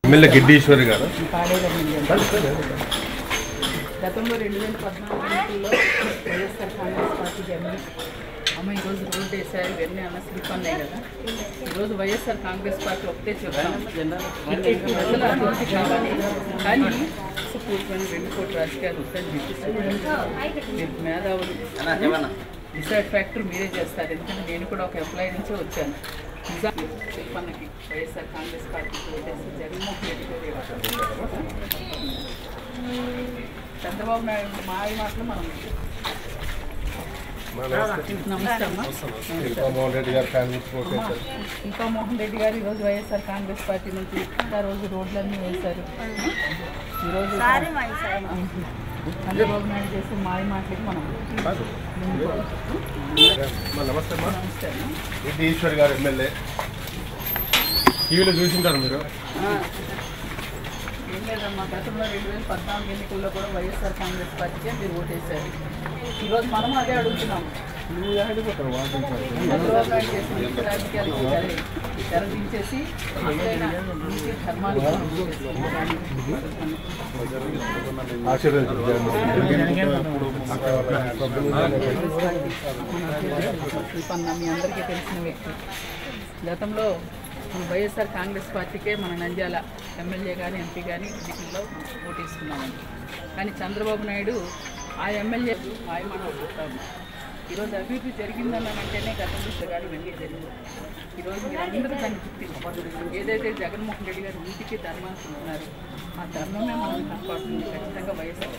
MLA Giddi Eswari గారు Paderu MLA గతంలో రెండు వేల పద్నాలుగు ఎన్నికల్లో వైఎస్ఆర్ కాంగ్రెస్ పార్టీకి ఎమ్మెల్యే అమ్మ ఈరోజు రోడ్డు వేసారు ఇవన్నీ అన్న స్లిప్ అన్నాయి కదా ఈరోజు వైఎస్ఆర్ కాంగ్రెస్ పార్టీ ఒకటే చెప్తాం ప్రజల అభివృద్ధి కావాలి కానీ పూర్వమైన రెండు కోట్ల రాజకీయాలు వద్దని చెప్పేసి మీరు మేధావులు డిసైడ్ ఫ్యాక్టర్ మీరే చేస్తారు ఎందుకంటే నేను కూడా ఒక ఎంప్లాయీ నుంచే వచ్చాను నిజాం చెప్పన్నకి వైఎస్ఆర్ కాంగ్రెస్ పార్టీకి ఓటేసి జగన్మోహన్ రెడ్డి గారు చంద్రబాబు నాయుడు మా ఈ మాటలు మనం నమస్తే అమ్మా జగన్మోహన్ రెడ్డి గారు ఫ్యాన్ గుర్తుకోవచ్చు ఇంకా మోహన్ రెడ్డి గారు ఈరోజు వైఎస్ఆర్ కాంగ్రెస్ పార్టీ నుంచి ఆ రోజు రోడ్లన్నీ వేశారు ఈరోజు చంద్రబాబు నాయుడు చేసే మాయ మాటలకి మనం నమస్తే అమ్మా నమస్తే అమ్మా. గిడ్డీశ్వరి గారు ఎమ్మెల్యే టీవీలో చూసింటారు మీరు ఆ, ఏం లేదమ్మా గతంలో రెండు వేల పద్నాలుగు ఎన్నికల్లో కూడా వైఎస్ఆర్ కాంగ్రెస్ పార్టీకే మీరు ఓటేశారు ఈరోజు మనం అదే అడుగుతున్నాం చంద్రబాబు నాయుడు చేసిన నీతి రాజకీయాలకు తెర- తెరదించేసి అసలైన నీతి ధర్మానికి కల్పన్న మీ అందరికీ తెలిసిన వ్యక్తి గతంలో మన వైఎస్ఆర్ కాంగ్రెస్ పార్టీకే మన నంద్యాల ఎమ్మెల్యే కానీ ఎంపీ కానీ ఎన్నికల్లో ఓటేసుకున్నామండి కానీ చంద్రబాబు నాయుడు ఆ ఎమ్మెల్యే మాయమాట చెప్తాము ఈరోజు అభివృద్ధి జరిగిందన్నానంటేనే గతంలో కానీ ఇవన్నీ జరిగింది ఈరోజు మీరు అందరూ దాన్ని గుర్తించారు ఏదైతే జగన్మోహన్ రెడ్డి గారు నీతికి ధర్మానికి ఉంటున్నారు ఆ ధర్మమే మనం కాపాడుతుంది ఖచ్చితంగా వైఎస్ఆర్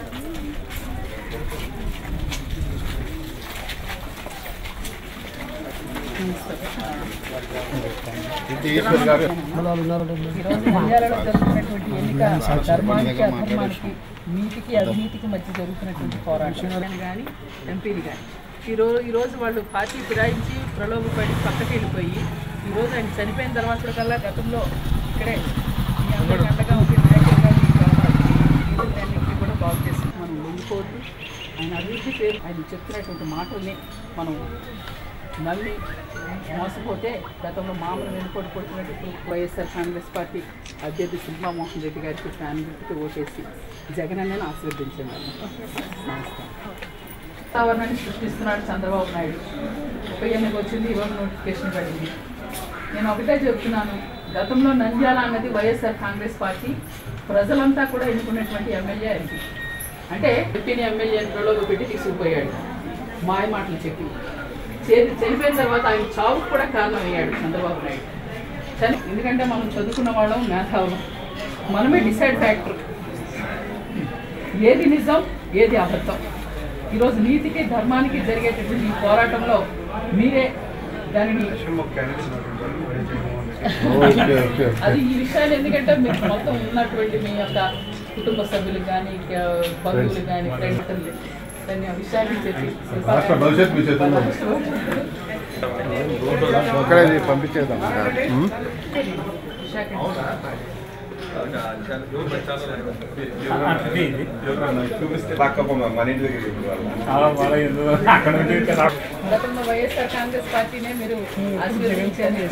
గిడ్డీశ్వరి గారు ఈరోజు నంద్యాలలో జరుగుతున్నటువంటి ఎన్నిక ధర్మానికి అధర్మానికి నీతికి అవినీతికి మధ్య జరుగుతున్నటువంటి పోరాటం కానీ ఎంపీని కానీ ఈరోజు ఈరోజు వాళ్ళు పార్టీ ఫిరాయించి ప్రలోభపడి పక్కకి వెళ్ళిపోయి ఈరోజు ఆయన చనిపోయిన తర్వాత కల్లా గతంలో ఇక్కడే మీ అందరికీ అండగా ఉండే నాయకులుగా మీ గ్రామాలన్నింటినీ కూడా బాగు చేసి మనం లొంగిపోవద్దు ఆయన అభివృద్ధి పేరు ఆయన చెప్తున్నటువంటి మాటల్ని మనం నమ్మి మోసపోతే గతంలో మామూలు వెనుకోటి కొడుతున్నట్టు వైఎస్ఆర్ కాంగ్రెస్ పార్టీ అభ్యర్థి శిల్పా మోహన్ రెడ్డి గారికి ఫ్యాన్ గుర్తుకి ఓటేసి జగన్ అన్నని ఆశీర్వదించాను నమస్కారం వాతావరణాన్ని సృష్టిస్తున్నాడు చంద్రబాబు నాయుడు ఉప ఎన్నిక వచ్చింది ఇవాళ నోటిఫికేషన్ పడింది నేను ఒకటే చెప్తున్నాను గతంలో నంద్యాల అన్నది వైఎస్ఆర్ కాంగ్రెస్ పార్టీ ప్రజలంతా కూడా ఎన్నుకున్నటువంటి ఎమ్మెల్యే ఎంపీ అంటే చెప్పిన ఎమ్మెల్యే ప్రలోభ పెట్టి తీసుకుపోయాడు మాయ మాటలు చెప్పి చేతి చనిపోయిన తర్వాత ఆయన చావుకు కూడా కారణం అయ్యాడు చంద్రబాబు నాయుడు చని ఎందుకంటే మనం చదువుకున్న వాళ్ళం మేధావులం మనమే డిసైడ్ ఫ్యాక్టర్ ఏది నిజం ఏది అబద్ధం ఈరోజు నీతికి ధర్మానికి జరిగేటటువంటి ఈ పోరాటంలో మీరే దానిని ఓకే ఓకే అది ఈ విషయాలు ఎందుకంటే మీకు మొత్తం ఉన్నటువంటి మీ యొక్క కుటుంబ సభ్యులకు కానీ బంధువులు కానీ ఫ్రెండ్స్ దాన్ని ఆ విషయాన్ని చెప్పి రాష్ట్ర భవిష్యత్తు మీ చేతుల్లో ఉంది. ఒక్కడే పంపించేద్దాం విశాఖ మన ఇంటి దగ్గర గతంలో వైఎస్ఆర్ కాంగ్రెస్ పార్టీనే మీరు ఆశీర్వదించారు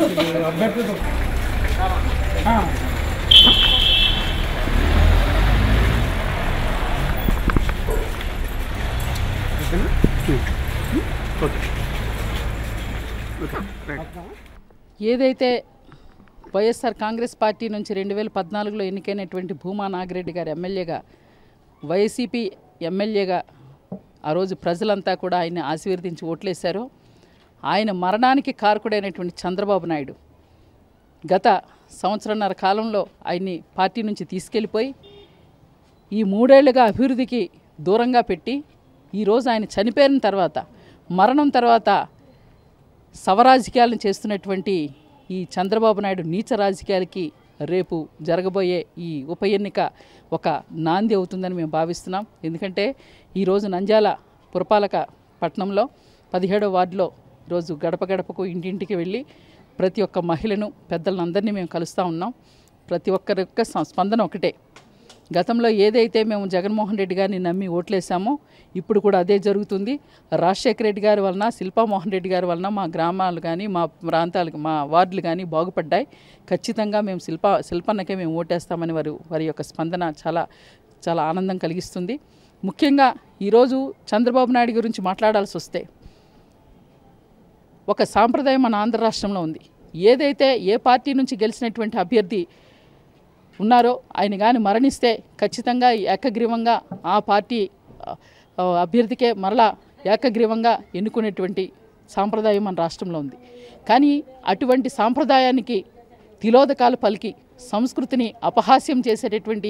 ఏదైతే వైఎస్ఆర్ కాంగ్రెస్ పార్టీ నుంచి రెండు వేల పద్నాలుగులో ఎన్నికైనటువంటి భూమా నాగిరెడ్డి గారు ఎమ్మెల్యేగా వైసీపీ ఎమ్మెల్యేగా ఆ రోజు ప్రజలంతా కూడా ఆయన్ని ఆశీర్వదించి ఓట్లేశారు ఆయన మరణానికి కారకుడైనటువంటి చంద్రబాబు నాయుడు గత సంవత్సరన్నర కాలంలో ఆయన్ని పార్టీ నుంచి తీసుకెళ్ళిపోయి ఈ మూడేళ్లుగా అభివృద్ధికి దూరంగా పెట్టి ఈరోజు ఆయన చనిపోయిన తర్వాత మరణం తర్వాత సవరాజకీయాలను చేస్తున్నటువంటి ఈ చంద్రబాబు నాయుడు నీచ రాజకీయాలకి రేపు జరగబోయే ఈ ఉప ఎన్నిక ఒక నాంది అవుతుందని మేము భావిస్తున్నాం ఎందుకంటే ఈరోజు నంద్యాల పురపాలక పట్టణంలో పదిహేడో వార్డులో ఈరోజు గడప గడపకు ఇంటింటికి వెళ్ళి ప్రతి ఒక్క మహిళను పెద్దలను అందరినీ మేము కలుస్తూ ఉన్నాం ప్రతి ఒక్కరి యొక్క సం- స్పందన ఒకటే గతంలో ఏదైతే మేము జగన్మోహన్ రెడ్డి గారిని నమ్మి ఓట్లేసామో ఇప్పుడు కూడా అదే జరుగుతుంది రాజశేఖర రెడ్డి గారి వలన శిల్పామోహన్ రెడ్డి గారి వలన మా గ్రామాలు కానీ మా ప్రాంతాలు మా వార్డులు కానీ బాగుపడ్డాయి ఖచ్చితంగా మేము శిల్ప శిల్పన్నకే మేము ఓటేస్తామని వారు వారి యొక్క స్పందన చాలా చాలా ఆనందం కలిగిస్తుంది ముఖ్యంగా ఈరోజు చంద్రబాబు నాయుడు గురించి మాట్లాడాల్సి వస్తే ఒక సాంప్రదాయం మన ఆంధ్ర రాష్ట్రంలో ఉంది ఏదైతే ఏ పార్టీ నుంచి గెలిచినటువంటి అభ్యర్థి ఉన్నారో ఆయన కానీ మరణిస్తే ఖచ్చితంగా ఏకగ్రీవంగా ఆ పార్టీ ఆ, అభ్యర్థికే మరలా ఏకగ్రీవంగా ఎన్నుకునేటువంటి సాంప్రదాయం మన రాష్ట్రంలో ఉంది కానీ అటువంటి సాంప్రదాయానికి తిలోదకాలు పలికి సంస్కృతిని అపహాస్యం చేసేటటువంటి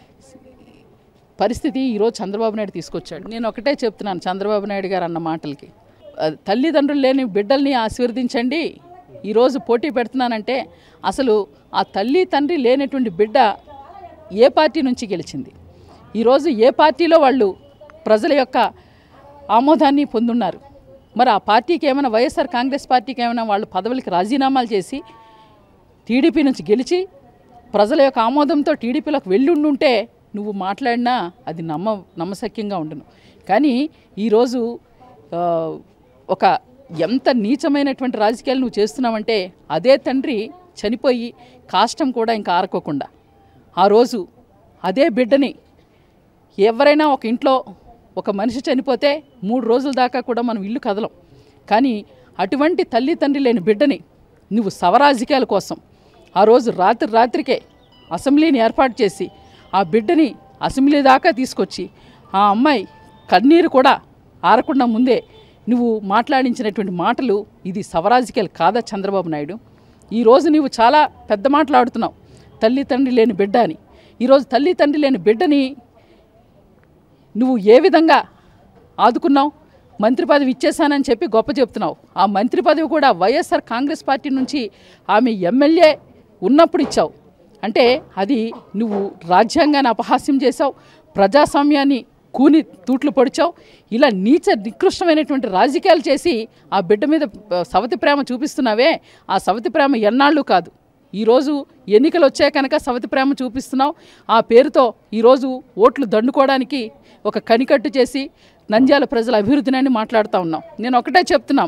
పరిస్థితి ఈరోజు చంద్రబాబు నాయుడు తీసుకొచ్చాడు నేను ఒకటే చెప్తున్నాను చంద్రబాబు నాయుడు గారు అన్న మాటలకి ఆ, తల్లిదండ్రులు లేని బిడ్డల్ని ఆశీర్వదించండి ఈరోజు పోటీ పెడుతున్నానంటే అసలు ఆ తల్లి తండ్రి లేనటువంటి బిడ్డ ఏ పార్టీ నుంచి గెలిచింది ఈరోజు ఏ పార్టీలో వాళ్ళు ప్రజల యొక్క ఆమోదాన్ని పొందున్నారు మరి ఆ పార్టీకి ఏమైనా వైఎస్ఆర్ కాంగ్రెస్ పార్టీకి ఏమైనా వాళ్ళు పదవులకి రాజీనామాలు చేసి టీడీపీ నుంచి గెలిచి ప్రజల యొక్క ఆమోదంతో టీడీపీలోకి వెళ్ళి ఉండుంటే నువ్వు మాట్లాడినా అది నమ్మ నమ్మశక్యంగా ఉండను కానీ ఈరోజు ఆ, ఒక ఎంత నీచమైనటువంటి రాజకీయాలు నువ్వు చేస్తున్నావంటే అదే తండ్రి చనిపోయి కాష్టం కూడా ఇంకా ఆరకోకుండా ఆ రోజు అదే బిడ్డని ఎవరైనా ఒక ఇంట్లో ఒక మనిషి చనిపోతే మూడు రోజుల దాకా కూడా మనం ఇల్లు కదలం కానీ అటువంటి తల్లి తండ్రి లేని బిడ్డని నువ్వు సవరాజకీయాల కోసం ఆ రోజు రాత్రి రాత్రికే అసెంబ్లీని ఏర్పాటు చేసి ఆ బిడ్డని అసెంబ్లీ దాకా తీసుకొచ్చి ఆ అమ్మాయి కన్నీరు కూడా ఆరకుండా ముందే నువ్వు మాట్లాడించినటువంటి మాటలు ఇది సవరాజకీయాలు కాదా చంద్రబాబు నాయుడు ఈరోజు నీవు చాలా పెద్ద మాట్లాడుతున్నావు తల్లి తండ్రి లేని బిడ్డ అని ఈరోజు తల్లి తండ్రి లేని బిడ్డని నువ్వు ఏ విధంగా ఆదుకున్నావు మంత్రి పదవి ఇచ్చేశానని చెప్పి గొప్ప చెప్తున్నావు ఆ మంత్రి పదవి కూడా వైఎస్ఆర్ కాంగ్రెస్ పార్టీ నుంచి ఆమె ఎమ్మెల్యే ఉన్నప్పుడు ఇచ్చావు అంటే అది నువ్వు రాజ్యాంగాన్ని అపహాస్యం చేశావు ప్రజాస్వామ్యాన్ని కూని తూట్లు పొడిచావు ఇలా నీచ నికృష్టమైనటువంటి రాజకీయాలు చేసి ఆ బిడ్డ మీద ఆ, సవతి ప్రేమ చూపిస్తున్నావే ఆ సవతి ప్రేమ ఎన్నాళ్ళు కాదు ఈరోజు ఎన్నికలు వచ్చాయి కనుక సవతి ప్రేమ చూపిస్తున్నావు ఆ పేరుతో ఈరోజు ఓట్లు దండుకోవడానికి ఒక కనికట్టు చేసి నంద్యాల ప్రజల అభివృద్ధిని మాట్లాడుతూ ఉన్నాం నేను ఒకటే చెప్తున్నాం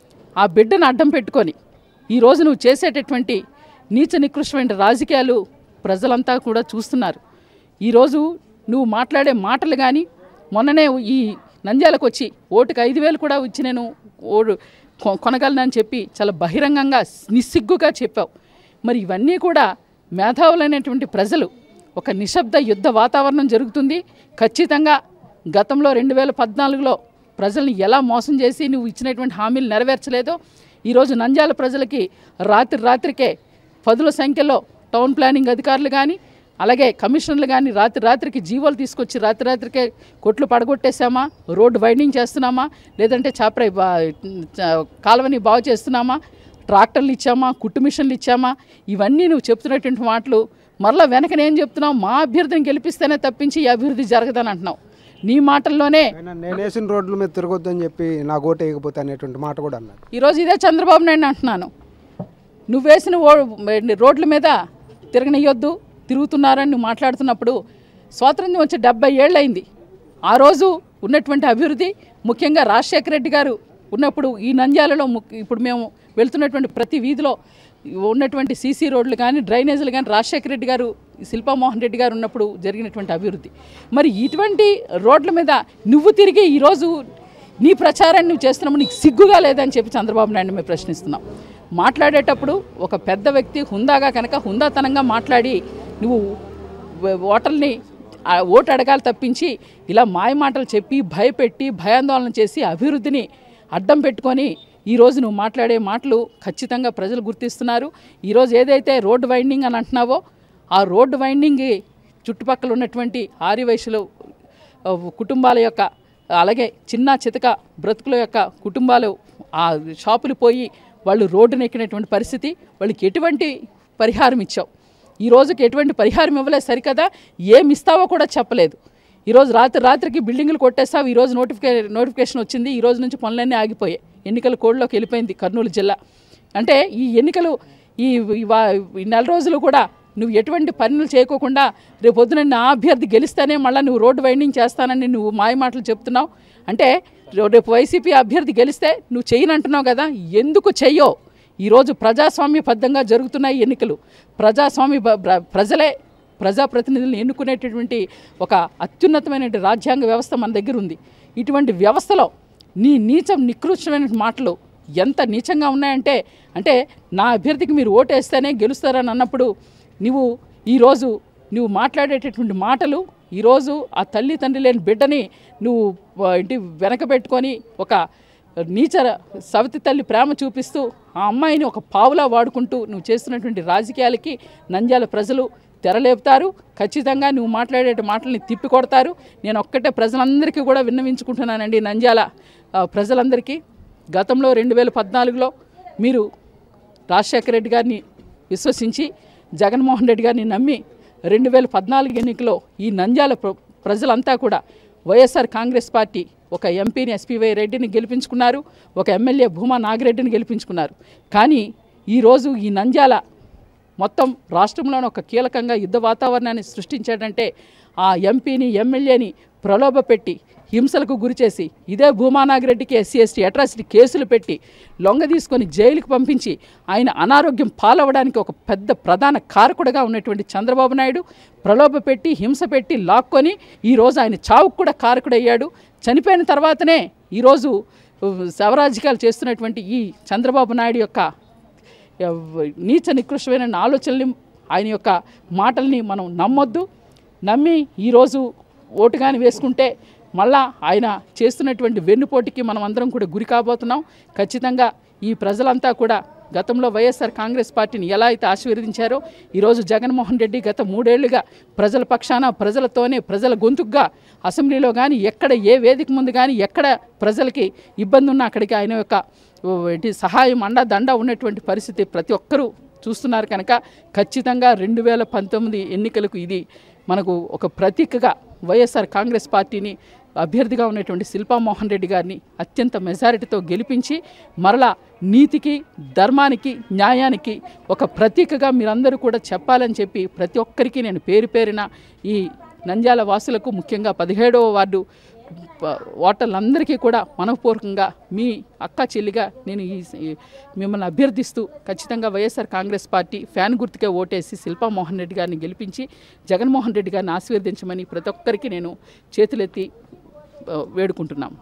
ఆ బిడ్డను అడ్డం పెట్టుకొని ఈరోజు నువ్వు చేసేటటువంటి నీచ నికృష్టమైన రాజకీయాలు ప్రజలంతా కూడా చూస్తున్నారు ఈరోజు నువ్వు మాట్లాడే మాటలు కానీ మొన్ననే ఈ నంద్యాలకు వచ్చి ఓటుకు ఐదు వేలు కూడా ఇచ్చి నేను ఓడు కొ- కొనగలనని చెప్పి చాలా బహిరంగంగా నిస్సిగ్గుగా చెప్పావు మరి ఇవన్నీ కూడా మేధావులైనటువంటి ప్రజలు ఒక నిశ్శబ్ద యుద్ధ వాతావరణం జరుగుతుంది ఖచ్చితంగా గతంలో రెండు వేల పద్నాలుగులో ప్రజల్ని ఎలా మోసం చేసి నువ్వు ఇచ్చినటువంటి హామీలు నెరవేర్చలేదో ఈరోజు నంద్యాల ప్రజలకి రాత్రి రాత్రికే పదుల సంఖ్యలో టౌన్ ప్లానింగ్ అధికారులు కానీ అలాగే కమిషనర్లు కానీ రాత్రి రాత్రికి జీవోలు తీసుకొచ్చి రాత్రి రాత్రికే కొట్లు పడగొట్టేసామా రోడ్డు వైండింగ్ చేస్తున్నామా లేదంటే చాపరై బా చ- కాలువని బాగు చేస్తున్నామా ట్రాక్టర్లు ఇచ్చామా కుట్టు మిషన్లు ఇచ్చామా ఇవన్నీ నువ్వు చెప్తున్నటువంటి మాటలు మరలా వెనకనే ఏం చెప్తున్నావు మా అభ్యర్థిని గెలిపిస్తేనే తప్పించి ఈ అభివృద్ధి జరగదని అంటున్నావు నీ మాటల్లోనే ఆయన నేను వేసిన రోడ్ల మీద తిరగొద్దని చెప్పి నా ఓటు వేయకపోతే అనేటువంటి మాట కూడా అన్నారు ఈరోజు ఇదే చంద్రబాబు నాయుడు అంటున్నాను నువ్వు వేసిన ఓ- రోడ్ల మీద తిరగనియొద్దు తిరుగుతున్నారని నువ్వు మాట్లాడుతున్నప్పుడు స్వాతంత్ర్యం వచ్చి డెబ్బై ఏళ్ళయింది ఆ రోజు ఉన్నటువంటి అభివృద్ధి ముఖ్యంగా రాజశేఖర రెడ్డి గారు ఉన్నప్పుడు ఈ నంద్యాలలో ముక్- ఇప్పుడు మేము వెళ్తున్నటువంటి ప్రతి వీధిలో ఉన్నటువంటి సీసీ రోడ్లు కానీ డ్రైనేజీలు కానీ రాజశేఖర రెడ్డి గారు శిల్పామోహన్ రెడ్డి గారు ఉన్నప్పుడు జరిగినటువంటి అభివృద్ధి మరి ఇటువంటి రోడ్ల మీద నువ్వు తిరిగి ఈరోజు నీ ప్రచారాన్ని నువ్వు చేస్తున్నప్పుడు నీకు సిగ్గుగా లేదని చెప్పి చంద్రబాబు నాయుడు మేము ప్రశ్నిస్తున్నాం మాట్లాడేటప్పుడు ఒక పెద్ద వ్యక్తి హుందాగా కనుక హుందాతనంగా మాట్లాడి నువ్వు వ- ఓటర్ని ఆ ఓటు అడగాలి తప్పించి ఇలా మాయ మాటలు చెప్పి భయపెట్టి భయాందోళన చేసి అభివృద్ధిని అడ్డం పెట్టుకొని ఈరోజు నువ్వు మాట్లాడే మాటలు ఖచ్చితంగా ప్రజలు గుర్తిస్తున్నారు ఈరోజు ఏదైతే రోడ్డు వైండింగ్ అని అంటున్నావో ఆ రోడ్డు వైండింగ్ చుట్టుపక్కల ఉన్నటువంటి ఆర్యవైశ్యులు ఆ, కుటుంబాల యొక్క అలాగే చిన్న చితక బ్రతుకుల యొక్క కుటుంబాలు ఆ షాపులు పోయి వాళ్ళు రోడ్డున ఎక్కినటువంటి పరిస్థితి వాళ్ళకి ఎటువంటి పరిహారం ఇచ్చావు ఈ రోజుకి ఎటువంటి పరిహారం ఇవ్వలేదు సరికదా ఏమి ఇస్తావో కూడా చెప్పలేదు ఈరోజు రాత్రి రాత్రికి బిల్డింగులు కొట్టేస్తావు ఈరోజు నోటిఫికే నోటిఫికేషన్ వచ్చింది ఈ రోజు నుంచి పనులన్నీ ఆగిపోయాయి ఎన్నికల కోడ్లోకి వెళ్ళిపోయింది కర్నూలు జిల్లా అంటే ఈ ఎన్నికలు ఈ ఈ వా- ఈ నెల రోజులు కూడా నువ్వు ఎటువంటి పనులు చేయకోకుండా రేపు పొద్దున నా అభ్యర్థి గెలిస్తేనే మళ్ళీ నువ్వు రోడ్డు వైండింగ్ చేస్తానని నువ్వు మాయ మాటలు చెప్తున్నావు అంటే రే- రేపు వైసీపీ అభ్యర్థి గెలిస్తే నువ్వు చేయనంటున్నావు కదా ఎందుకు చెయ్యో ఈరోజు ప్రజాస్వామ్యబద్ధంగా జరుగుతున్నాయి ఎన్నికలు ప్రజాస్వామ్య బ- ప్ర- ప్రజలే ప్రజాప్రతినిధులను ఎన్నుకునేటటువంటి ఒక అత్యున్నతమైన రాజ్యాంగ వ్యవస్థ మన దగ్గర ఉంది ఇటువంటి వ్యవస్థలో నీ నీచం నికృష్టమైన మాటలు ఎంత నీచంగా ఉన్నాయంటే అంటే నా అభ్యర్థికి మీరు ఓటేస్తేనే గెలుస్తారని అన్నప్పుడు నువ్వు ఈరోజు నువ్వు మాట్లాడేటటువంటి మాటలు ఈరోజు ఆ తల్లి తండ్రి లేని బిడ్డని నువ్వు ఆ, ఇంటి వెనక పెట్టుకొని ఒక నీచ సవతి తల్లి ప్రేమ చూపిస్తూ ఆ అమ్మాయిని ఒక పావులా వాడుకుంటూ నువ్వు చేస్తున్నటువంటి రాజకీయాలకి నంద్యాల ప్రజలు తెరలేపుతారు ఖచ్చితంగా నువ్వు మాట్లాడే మాటల్ని తిప్పి కొడతారు నేను ఒక్కటే ప్రజలందరికీ కూడా విన్నవించుకుంటున్నానండి నంద్యాల ఆ, ప్రజలందరికీ గతంలో రెండు వేల పద్నాలుగులో మీరు రాజశేఖర రెడ్డి గారిని విశ్వసించి జగన్మోహన్ రెడ్డి గారిని నమ్మి రెండు వేల పద్నాలుగు ఎన్నికలో ఈ నంద్యాల ప్ర- ప్రజలంతా కూడా వైఎస్ఆర్ కాంగ్రెస్ పార్టీ ఒక ఎంపీని ఎస్పీవై రెడ్డిని గెలిపించుకున్నారు ఒక ఎమ్మెల్యే భూమా నాగిరెడ్డిని గెలిపించుకున్నారు కానీ ఈరోజు ఈ నంద్యాల మొత్తం రాష్ట్రంలోనే ఒక కీలకంగా యుద్ధ వాతావరణాన్ని సృష్టించాడంటే ఆ ఎంపీని ఎమ్మెల్యేని ప్రలోభపెట్టి హింసలకు గురిచేసి ఇదే భూమానాగిరెడ్డికి ఎస్సీ ఎస్టీ అట్రాసిటీ కేసులు పెట్టి లొంగ తీసుకొని జైలుకు పంపించి ఆయన అనారోగ్యం పాలవడానికి ఒక పెద్ద ప్రధాన కారకుడుగా ఉన్నటువంటి చంద్రబాబు నాయుడు ప్రలోభపెట్టి హింస పెట్టి లాక్కొని ఈరోజు ఆయన చావుకు కూడా కారకుడయ్యాడు చనిపోయిన తర్వాతనే ఈరోజు ఉ, శవరాజకీయాలు చేస్తున్నటువంటి ఈ చంద్రబాబు నాయుడు యొక్క ఎవ్- నీచ నికృష్టమైన ఆలోచనల్ని ఆయన యొక్క మాటల్ని మనం నమ్మొద్దు నమ్మి ఈరోజు ఓటు కానీ వేసుకుంటే మళ్ళా ఆయన చేస్తున్నటువంటి వెన్నుపోటుకి మనం అందరం కూడా గురి కాబోతున్నాం ఖచ్చితంగా ఈ ప్రజలంతా కూడా గతంలో వైఎస్ఆర్ కాంగ్రెస్ పార్టీని ఎలా అయితే ఆశీర్వదించారో ఈరోజు జగన్మోహన్ రెడ్డి గత మూడేళ్లుగా ప్రజల పక్షాన ప్రజలతోనే ప్రజల గొంతుకుగా అసెంబ్లీలో కానీ ఎక్కడ ఏ వేదిక ముందు కానీ ఎక్కడ ప్రజలకి ఇబ్బంది ఉన్నా అక్కడికి ఆయన యొక్క ఓ, ఏంటి సహాయం అండ దండ ఉన్నటువంటి పరిస్థితి ప్రతి ఒక్కరూ చూస్తున్నారు కనుక ఖచ్చితంగా రెండు వేల పంతొమ్మిది ఎన్నికలకు ఇది మనకు ఒక ప్రతీకగా వైఎస్ఆర్ కాంగ్రెస్ పార్టీని అభ్యర్థిగా ఉన్నటువంటి శిల్పా మోహన్ రెడ్డి గారిని అత్యంత మెజారిటీతో గెలిపించి మరలా నీతికి ధర్మానికి న్యాయానికి ఒక ప్రతీకగా మీరందరూ కూడా చెప్పాలని చెప్పి ప్రతి ఒక్కరికి నేను పేరు పేరిన ఈ నంద్యాల వాసులకు ముఖ్యంగా పదిహేడవ వార్డు ప- ఓటర్లందరికీ కూడా మనఃపూర్వకంగా మీ అక్క చెల్లిగా నేను ఈ ఈ మిమ్మల్ని అభ్యర్థిస్తూ ఖచ్చితంగా వైఎస్ఆర్ కాంగ్రెస్ పార్టీ ఫ్యాన్ గుర్తుకే ఓటేసి శిల్పా మోహన్ రెడ్డి గారిని గెలిపించి జగన్మోహన్ రెడ్డి గారిని ఆశీర్వదించమని ప్రతి ఒక్కరికి నేను చేతులెత్తి ఆ, వేడుకుంటున్నాం